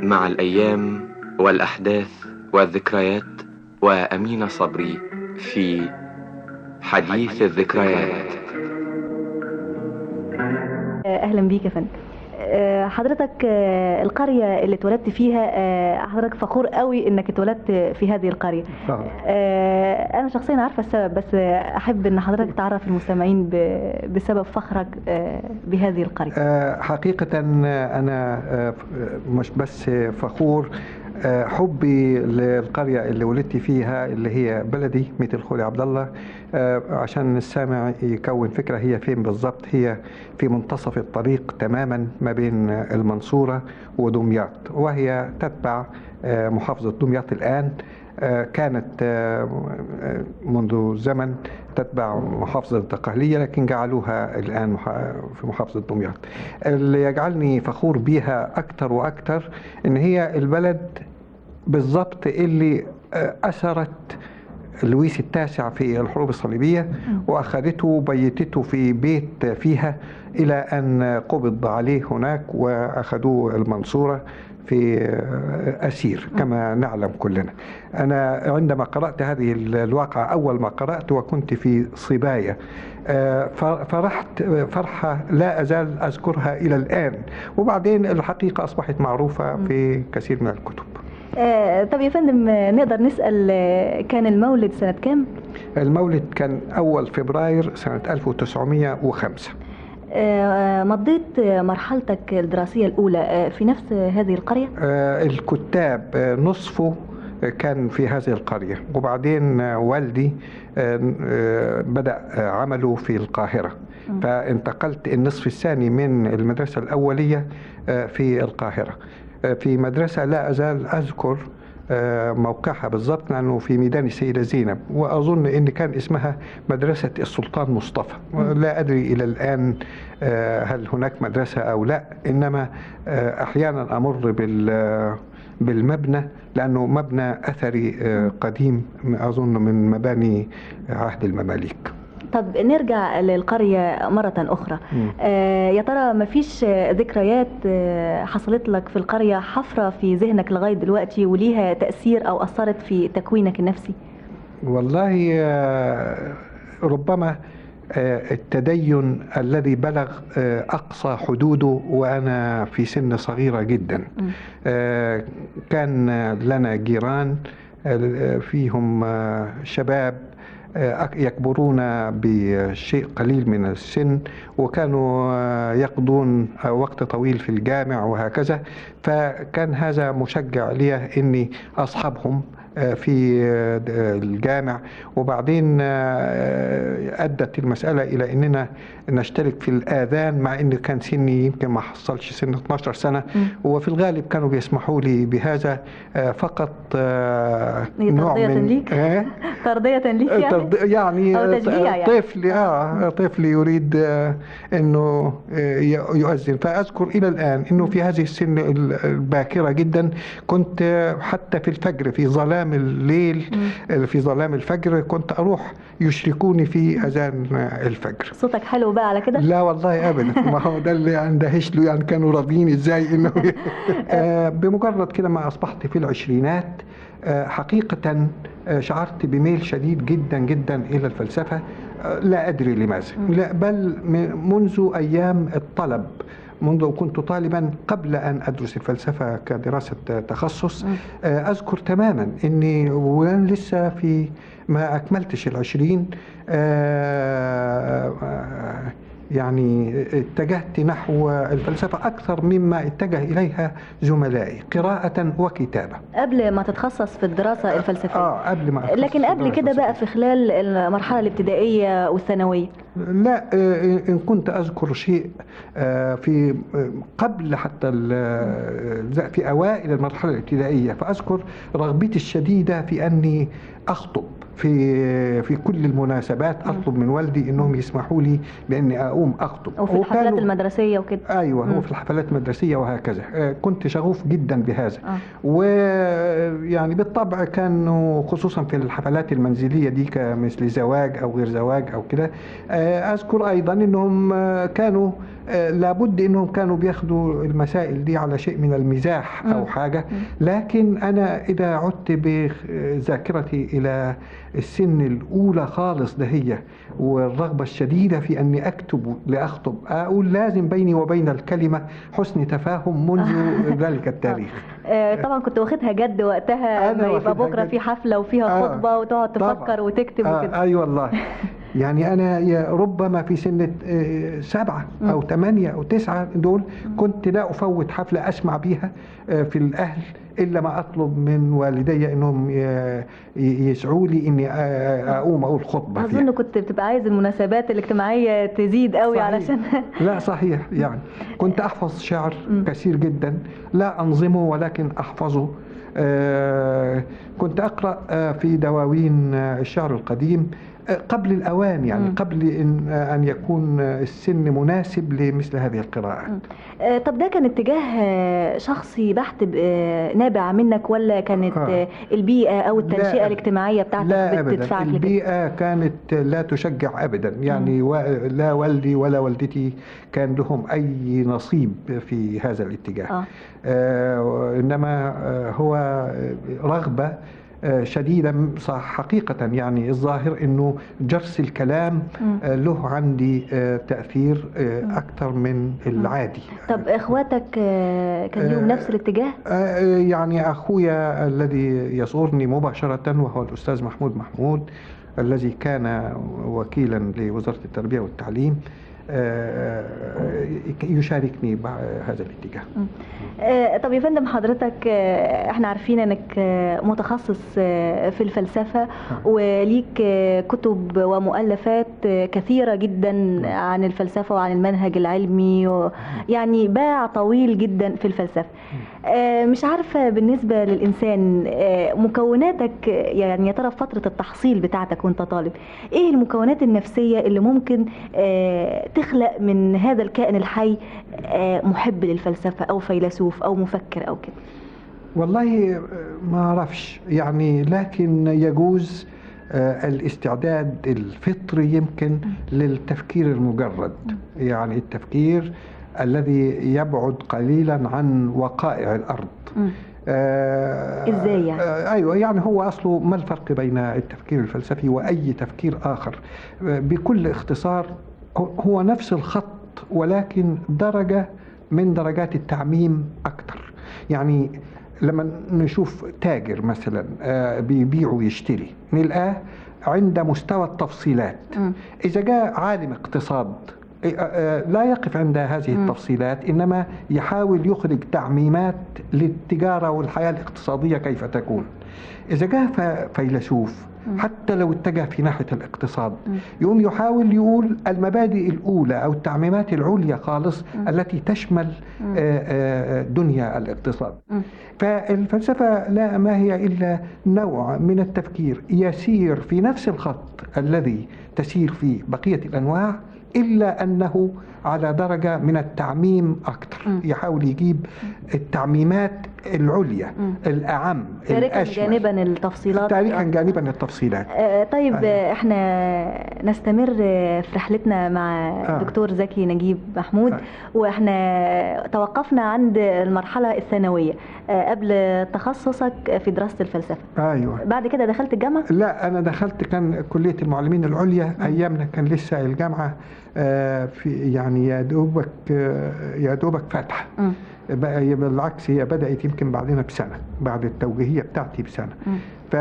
مع الأيام والأحداث والذكريات وأمين صبري في حديث الذكريات اهلا بيك يا فندم آه، حضرتك آه، القرية اللي اتولدت فيها آه، حضرتك فخور قوي انك اتولدت في هذه القرية آه. آه، انا شخصيا عارفة السبب بس احب ان حضرتك تعرف المستمعين ب- بسبب فخرك آه، بهذه القرية آه، حقيقة أنا آه، مش بس فخور آه، حبي للقرية اللي ولدت فيها اللي هي بلدي مثل خولي عبد الله آه، عشان السامع يكون فكرة هي فين بالضبط هي في منتصف الطريق تماما ما بين المنصورة ودمياط وهي تتبع آه، محافظة دمياط الآن آه، كانت آه، آه، منذ زمن تتبع محافظة الدقهلية لكن جعلوها الآن مح- في محافظة دمياط اللي يجعلني فخور بيها أكثر وأكثر إن هي البلد بالضبط اللي آه، أثرت لويس التاسع في الحروب الصليبية وأخذته وبيتته في بيت فيها إلى أن قبض عليه هناك وأخذوه المنصورة في آه، أسير كما نعلم كلنا أنا عندما قرأت هذه الواقعة أول ما قرأت وكنت في صبايا آه، ف- فرحت فرحة لا أزال أذكرها إلى الآن وبعدين الحقيقة أصبحت معروفة في كثير من الكتب آه، طب يا فندم آه، نقدر نسأل آه، كان المولد سنة كام؟ المولد كان أول فبراير سنة 1905 آه، مضيت آه، مرحلتك الدراسية الأولى آه، في نفس هذه القرية؟ آه، الكتاب آه، نصفه آه، كان في هذه القرية وبعدين آه، والدي آه، آه، بدأ آه، عمله في القاهرة فانتقلت النصف الثاني من المدرسة الأولية آه، في القاهرة آه، في مدرسة لا أزال أذكر آه، موقعها بالضبط لأنه في ميدان السيدة زينب وأظن أن كان اسمها مدرسة السلطان مصطفى لا أدري إلى الآن آه، هل هناك مدرسة أو لا إنما آه، أحيانا أمر بال بالمبنى لأنه مبنى أثري آه، قديم أظن من مباني عهد المماليك طب نرجع للقرية مرة أخرى مم. آه، يا ترى مفيش آه، ذكريات آه، حصلت لك في القرية حفرة في ذهنك لغاية دلوقتي وليها تأثير أو أثرت في تكوينك النفسي والله آه، ربما آه، التدين الذي بلغ آه، أقصى حدوده وأنا في سن صغيرة جدا مم. آه، كان لنا جيران آه، فيهم آه، شباب آه، يكبرون بشيء قليل من السن وكانوا آه، يقضون آه، وقت طويل في الجامع وهكذا فكان هذا مشجع لي اني اصحبهم آه، في آه، د- آه، الجامع وبعدين آه، ادت المساله الى اننا نشترك في الاذان مع ان كان سني يمكن ما حصلش سن 12 سنه مم. وفي الغالب كانوا بيسمحوا لي بهذا آه، فقط آه، هي ترضية ليك؟ آه، ترضية ليك يعني؟ ترض- يعني أو تشجيع يعني. طفل اه طفل يريد آه، انه آه، ي- يؤذن فاذكر الى الان انه في هذه السن ال- الباكره جدا كنت آه، حتى في الفجر في ظلام الليل آه، في ظلام الفجر كنت اروح يشركوني في اذان آه، الفجر صوتك حلو بقى على كده لا والله ابدا ما هو ده اللي اندهش له يعني كانوا راضيين ازاي انه آه، بمجرد كده ما اصبحت في العشرينات آه، حقيقة آه، شعرت بميل شديد جدا جدا إلى الفلسفة آه، لا أدري لماذا لا بل م- منذ أيام الطلب منذ كنت طالبا قبل أن أدرس الفلسفة كدراسة تخصص آه، أذكر تماما أني وأنا لسه في ما أكملتش العشرين آه، آه، يعني اتجهت نحو الفلسفة أكثر مما اتجه إليها زملائي قراءة وكتابة قبل ما تتخصص في الدراسة الفلسفية آه قبل ما أتخصص لكن في قبل الدراسة كده بقى الفلسفية. في خلال المرحلة الابتدائية والثانوية لا آه، إن كنت أذكر شيء آه، في آه، قبل حتى ال- في أوائل المرحلة الابتدائية فأذكر رغبتي الشديدة في أني أخطب في في كل المناسبات أطلب من والدي أنهم يسمحوا لي بأني أقوم أخطب أو في الحفلات وكانوا- المدرسية وكده ايوه مم. هو في الحفلات المدرسيه وهكذا آه، كنت شغوف جدا بهذا آه. ويعني بالطبع كانوا خصوصا في الحفلات المنزليه دي كمثل زواج او غير زواج او كده آه، اذكر ايضا انهم آه، كانوا آه، لابد انهم كانوا بياخدوا المسائل دي على شيء من المزاح او مم. حاجه لكن انا اذا عدت بذاكرتي الى السن الاولى خالص ده هي والرغبه الشديده في اني اكتب لاخطب اقول لازم بيني وبين الكلمه حسن تفاهم منذ ذلك التاريخ آه، طبعا كنت واخدها جد وقتها أنا ما يبقى واخدها بكره جد. في حفله وفيها آه، خطبه وتقعد طبعاً. تفكر وتكتب آه وكده اي والله يعني انا يا ربما في سن آه، سبعه او ثمانيه او تسعه دول كنت لا افوت حفله اسمع بيها آه، في الاهل الا ما اطلب من والدي انهم ي- ي- يسعوا لي اني آه، اقوم اقول خطبه فيها اظن كنت بتبقى عايز المناسبات الاجتماعيه تزيد قوي صحيح. علشان لا صحيح يعني كنت احفظ شعر كثير جدا لا انظمه ولكن احفظه آه كنت اقرا آه في دواوين آه الشعر القديم آه قبل الاوان يعني مم. قبل ان آه ان يكون آه السن مناسب لمثل هذه القراءات آه، طب ده كان اتجاه آه، شخصي بحت آه، نابع منك ولا كانت آه. آه، البيئه او لا التنشئه أبداً. الاجتماعيه بتاعتك لا ابدا بتدفعك لكده البيئه كانت لا تشجع ابدا يعني و- لا والدي ولا والدتي كان لهم اي نصيب في هذا الاتجاه اه آه، انما آه، هو رغبه آه، شديده صح حقيقه يعني الظاهر انه جرس الكلام مم. آه، له عندي آه، تاثير آه، اكثر من العادي طب اخواتك آه، كان ليهم آه، نفس الاتجاه آه، يعني اخويا الذي يزورني مباشره وهو الاستاذ محمود محمود الذي كان وكيلا لوزاره التربيه والتعليم آه، آه، يشاركني بهذا الاتجاه آه، طب يا فندم حضرتك آه، احنا عارفين انك آه، متخصص آه، في الفلسفة وليك آه، كتب ومؤلفات آه، كثيرة جدا عن الفلسفة وعن المنهج العلمي و- يعني باع طويل جدا في الفلسفة آه، مش عارفة بالنسبة للإنسان آه، مكوناتك آه، يعني يا ترى في فترة التحصيل بتاعتك وانت طالب ايه المكونات النفسية اللي ممكن آه، تخلق من هذا الكائن الحي آه، محب للفلسفة أو فيلسوف أو مفكر أو كده والله ما اعرفش يعني لكن يجوز آه، الاستعداد الفطري يمكن للتفكير المجرد يعني التفكير الذي يبعد قليلا عن وقائع الارض مم. آه، إزاي يعني؟ آه، ايوه يعني هو اصله ما الفرق بين التفكير الفلسفي واي تفكير اخر آه، بكل اختصار هو- هو نفس الخط ولكن درجه من درجات التعميم اكثر يعني لما نشوف تاجر مثلا آه، بيبيع ويشتري نلقاه عند مستوى التفصيلات مم. إذا جاء عالم اقتصاد آه، آه، لا يقف عند هذه مم. التفصيلات إنما يحاول يخرج تعميمات للتجارة والحياة الاقتصادية كيف تكون إذا جاء ف- فيلسوف حتى لو اتجه في ناحية الاقتصاد يقوم يحاول يقول المبادئ الأولى أو التعميمات العليا خالص التي تشمل آه، آه، دنيا الاقتصاد مم. فالفلسفة لا ما هي إلا نوع من التفكير يسير في نفس الخط الذي تسير فيه بقية الأنواع إلا أنه على درجة من التعميم أكثر مم. يحاول يجيب التعميمات العليا مم. الأعم تاركا الأشمل جانبا التصيلات تاركا جانبا التفصيلات آه، طيب أيوة. آه، احنا نستمر آه، في رحلتنا مع آه. الدكتور زكي نجيب محمود آه. واحنا توقفنا عند المرحلة الثانوية آه، قبل تخصصك في دراسة الفلسفة أيوه بعد كده دخلت الجامعة لا انا دخلت كان كليه المعلمين العليا ايامنا كان لسه الجامعه آه، في يعني يا دوبك آه، يا دوبك فاتحه مم. بقى بالعكس هي بدات يمكن بعدنا بسنه بعد التوجيهيه بتاعتي بسنه مم.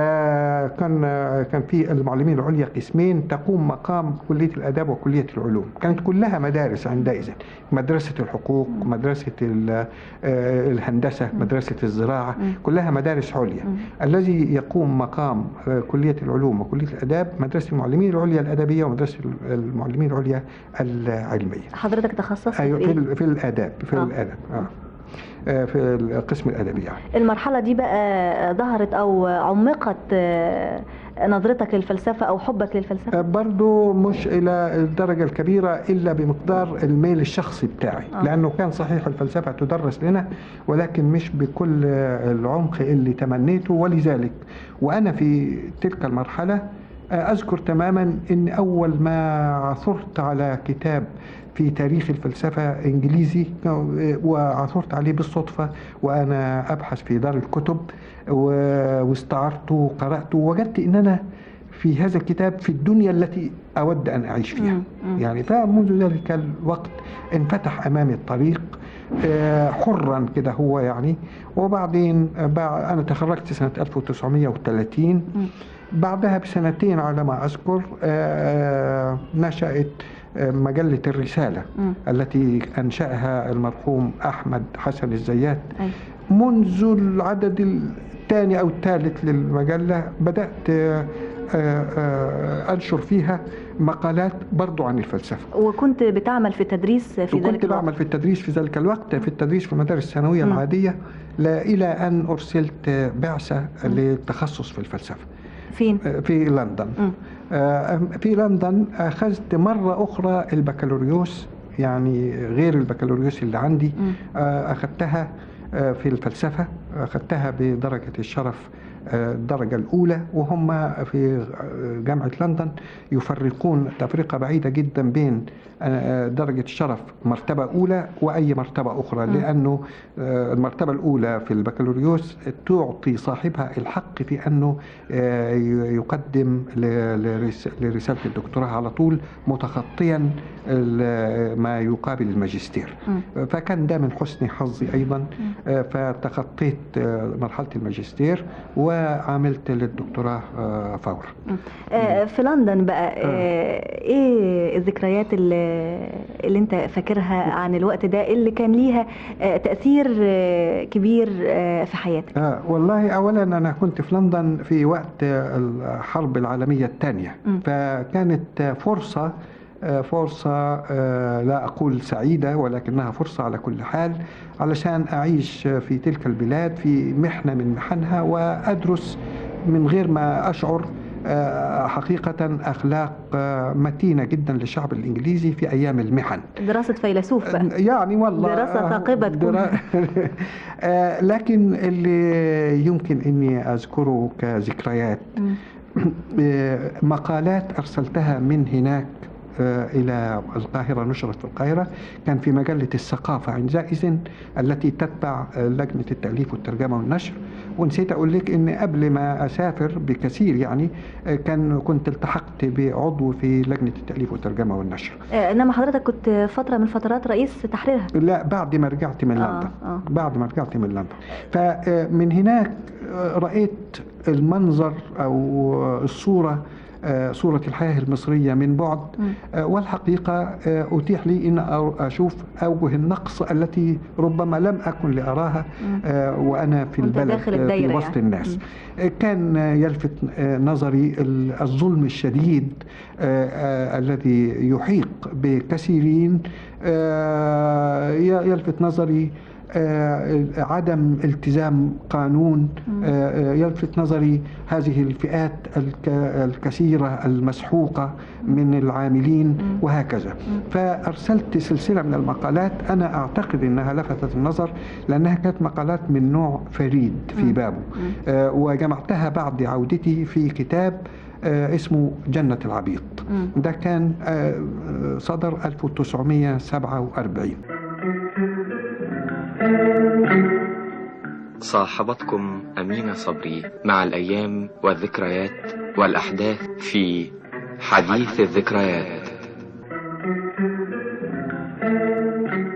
فكان كان في المعلمين العليا قسمين تقوم مقام كليه الاداب وكليه العلوم كانت كلها مدارس عندئذ مدرسه الحقوق مدرسه ال- آه، الهندسه مدرسه الزراعه مم. كلها مدارس عليا مم. الذي يقوم مقام آه، كليه العلوم وكليه الاداب مدرسه المعلمين العليا الادبيه ومدرسه المعلمين العليا العلميه حضرتك تخصصت ايوه في في ايه؟ ال- في الاداب في آه. الادب اه آه، في القسم الادبي يعني المرحلة دي بقى ظهرت أو عمقت آه، نظرتك للفلسفة أو حبك للفلسفة؟ برضو مش إلى الدرجة الكبيرة إلا بمقدار الميل الشخصي بتاعي آه. لأنه كان صحيح الفلسفة تدرس لنا ولكن مش بكل العمق اللي تمنيته ولذلك وأنا في تلك المرحلة أذكر تماما أن أول ما عثرت على كتاب في تاريخ الفلسفة إنجليزي وعثرت عليه بالصدفة وأنا أبحث في دار الكتب و- واستعرته وقرأته وجدت أن أنا في هذا الكتاب في الدنيا التي أود أن أعيش فيها مم. مم. يعني فمنذ ذلك الوقت انفتح أمامي الطريق آه، حرا كده هو يعني وبعدين آه، بع- أنا تخرجت سنة 1930 مم. بعدها بسنتين على ما أذكر آه، نشأت آه، مجلة الرسالة مم. التي أنشأها المرحوم أحمد حسن الزيات أي. منذ العدد الثاني أو الثالث للمجلة بدأت آه، آه، آه، أنشر فيها مقالات برضو عن الفلسفة وكنت بتعمل في التدريس في ذلك وكنت الوقت بعمل في التدريس في ذلك الوقت في التدريس في المدارس الثانوية مم. العادية لا إلى أن أرسلت بعثة للتخصص في الفلسفة فين؟ في لندن مم. آه، في لندن أخذت مرة أخرى البكالوريوس يعني غير البكالوريوس اللي عندي مم. آه، أخذتها آه، في الفلسفة أخذتها بدرجة الشرف آه، الدرجة الأولى وهم في آه، جامعة لندن يفرقون تفرقة بعيدة جدا بين آه، درجة الشرف مرتبة أولى وأي مرتبة أخرى مم. لأنه آه، المرتبة الأولى في البكالوريوس تعطي صاحبها الحق في أنه آه، ي- يقدم ل- لرس- لرسالة الدكتوراه على طول متخطيا ال- ما يقابل الماجستير مم. فكان ده من حسن حظي أيضا آه، فتخطيت آه، مرحلة الماجستير وعملت للدكتوراه آه، فورا آه، في لندن بقى آه، ايه الذكريات اللي, اللي انت فاكرها عن الوقت ده اللي كان ليها آه، تأثير آه، كبير آه، في حياتك آه والله اولا انا كنت في لندن في وقت آه، الحرب العالميه الثانيه مم. فكانت آه، فرصه آه، فرصة آه، لا أقول سعيدة ولكنها فرصة على كل حال علشان أعيش آه، في تلك البلاد في محنة من محنها وأدرس من غير ما أشعر آه، حقيقة أخلاق آه، متينة جدا للشعب الإنجليزي في أيام المحن دراسة فيلسوف بقى يعني والله دراسة ثاقبة تكون. آه، لكن اللي يمكن اني اذكره كذكريات مم. آه، مقالات ارسلتها من هناك آه، إلى القاهرة نشرت في القاهرة كان في مجلة الثقافة عندئذ التي تتبع آه، لجنة التأليف والترجمة والنشر ونسيت أقول لك إن قبل ما أسافر بكثير يعني آه، كان كنت التحقت بعضو في لجنة التأليف والترجمة والنشر آه، انما حضرتك كنت فترة من فترات رئيس تحريرها لا بعد ما رجعت من آه، لندن آه. بعد ما رجعت من لندن فمن هناك آه، رأيت المنظر أو الصورة آه، صورة الحياة المصرية من بعد مم. آه، والحقيقة آه، أتيح لي أن أر- أشوف أوجه النقص التي ربما لم أكن لأراها مم. آه، وأنا في وأنت البلد داخل آه، في الدايرة وسط يعني. الناس مم. آه، كان آه، يلفت آه، نظري ال- الظلم الشديد آه، آه، الذي يحيق بكثيرين آه، ي- يلفت نظري آه، عدم التزام قانون مم. آه، آه، يلفت نظري هذه الفئات الك- الكثيرة المسحوقة من العاملين مم. وهكذا فأرسلت سلسلة من المقالات أنا أعتقد أنها لفتت النظر لأنها كانت مقالات من نوع فريد في مم. بابه مم. آه، وجمعتها بعد عودتي في كتاب آه، اسمه جنة العبيط مم. ده كان آه، آه، صدر 1947 صاحبتكم أمينة صبري مع الأيام والذكريات والأحداث في حديث الذكريات